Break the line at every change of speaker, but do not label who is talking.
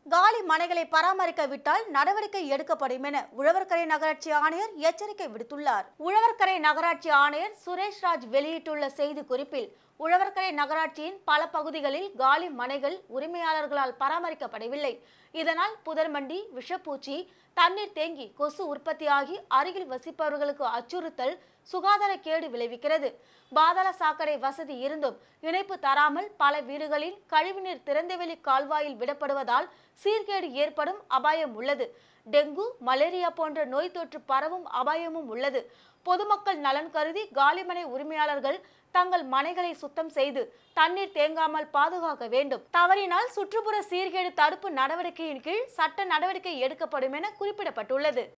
காலி மனைகளை பராமரிக்க விட்டால் நடவடிக்கை எடுக்கப்படும் என உழவர்கரை நகராட்சி ஆணையர் எச்சரிக்கை விடுத்துள்ளார் உழவர்கரை நகராட்சி ஆணையர் சுரேஷ் ராஜ் வெளியிட்டுள்ள செய்தி குறிப்பில் உழவர்கரை நகராட்சியின் பல பகுதிகளில் காலி மனைகள் உரிமையாளர்களால் பராமரிக்கப்படவில்லை இதனால் புதர்மண்டி விஷப்பூச்சி தண்ணீர் தேங்கி கொசு உற்பத்தியாகி அருகில் வசிப்பவர்களுக்கு அச்சுறுத்தல் சுகாதார கேடு விளைவிக்கிறது பாதாள சாக்கடை வசதி இருந்தும் இணைப்பு தராமல் பல வீடுகளில் கழிவுநீர் திறந்தவெளி கால்வாயில் விடப்படுவதால் சீர்கேடு ஏற்படும் அபாயம் உள்ளது டெங்கு மலேரியா போன்ற நோய் தொற்று பரவும் அபாயமும் உள்ளது பொதுமக்கள் நலன் கருதி காலிமனை உரிமையாளர்கள் தங்கள் மனைகளை சுத்தம் செய்து தண்ணீர் தேங்காமல் பாதுகாக்க வேண்டும் தவறினால் சுற்றுப்புற சீர்கேடு தடுப்பு நடவடிக்கையின் கீழ் சட்ட நடவடிக்கை எடுக்கப்படும் என குறிப்பிடப்பட்டுள்ளது